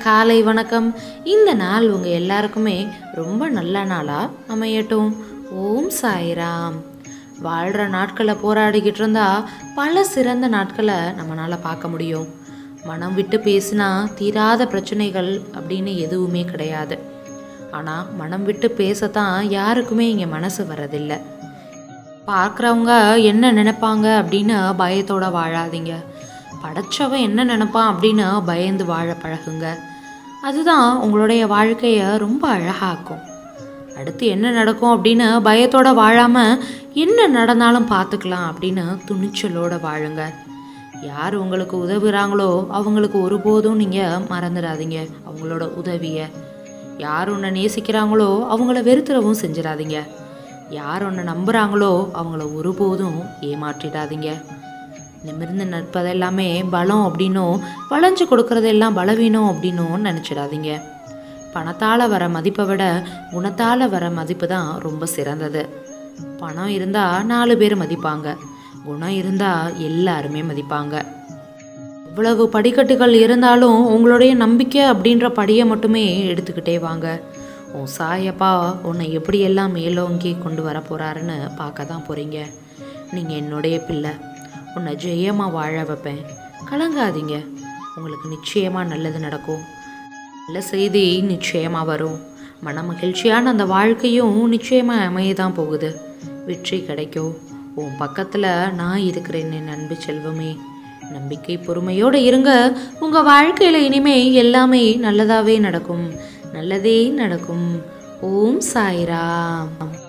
காலை வணக்கம் இந்த நாள் உங்கள் எல்லாருக்குமே ரொம்ப நல்ல நாளாக அமையட்டும் ஓம் சாய்ராம் வாழ்கிற நாட்களை போராடிக்கிட்டு இருந்தா பல சிறந்த நாட்களை நம்மளால் பார்க்க முடியும் மனம் விட்டு பேசினா தீராத பிரச்சனைகள் அப்படின்னு எதுவுமே கிடையாது ஆனால் மனம் விட்டு பேசத்தான் யாருக்குமே இங்கே மனசு வரதில்லை பார்க்குறவங்க என்ன நினைப்பாங்க அப்படின்னு பயத்தோட வாழாதீங்க படைச்சவன் என்ன நினைப்பான் அப்படின்னு பயந்து வாழ பழகுங்க அதுதான் உங்களுடைய வாழ்க்கையை ரொம்ப அழகாக்கும் அடுத்து என்ன நடக்கும் அப்படின்னு பயத்தோட வாழாமல் என்ன நடந்தாலும் பார்த்துக்கலாம் அப்படின்னு துணிச்சலோட வாழுங்க யார் உங்களுக்கு உதவுறாங்களோ அவங்களுக்கு ஒருபோதும் நீங்கள் மறந்துடாதீங்க அவங்களோட உதவியை யார் உன்னை நேசிக்கிறாங்களோ அவங்கள வெறுத்துறவும் செஞ்சிடாதீங்க யார் உன்னை நம்புகிறாங்களோ அவங்கள ஒருபோதும் ஏமாற்றிடாதீங்க நிமிர்ந்து நிற்பதெல்லாமே பலம் அப்படின்னும் வளைஞ்சு கொடுக்கறதெல்லாம் பலவீனம் அப்படின்னும் நினச்சிடாதீங்க பணத்தால் வர மதிப்பை விட குணத்தால் வர மதிப்பு தான் ரொம்ப சிறந்தது பணம் இருந்தால் நாலு பேர் மதிப்பாங்க குணம் இருந்தால் எல்லாருமே மதிப்பாங்க இவ்வளவு படிக்கட்டுகள் இருந்தாலும் உங்களுடைய நம்பிக்கை அப்படின்ற படியை மட்டுமே எடுத்துக்கிட்டே வாங்க உன் சாயப்பா உன்னை எப்படியெல்லாம் மேலோங்கி கொண்டு வர போகிறாருன்னு பார்க்க தான் போகிறீங்க நீங்கள் என்னுடைய பிள்ளை உன்னை ஜெயமாக வாழ வைப்பேன் கலங்காதீங்க உங்களுக்கு நிச்சயமாக நல்லது நடக்கும் நல்ல செய்தி நிச்சயமாக வரும் மன மகிழ்ச்சியான அந்த வாழ்க்கையும் நிச்சயமாக அமைய தான் போகுது வெற்றி கிடைக்கும் உன் பக்கத்தில் நான் இருக்கிறேன் என் அன்பு செல்வமே நம்பிக்கை பொறுமையோடு இருங்க உங்கள் வாழ்க்கையில் இனிமே எல்லாமே நல்லதாகவே நடக்கும் நல்லதே நடக்கும் ஓம் சாய்ராம்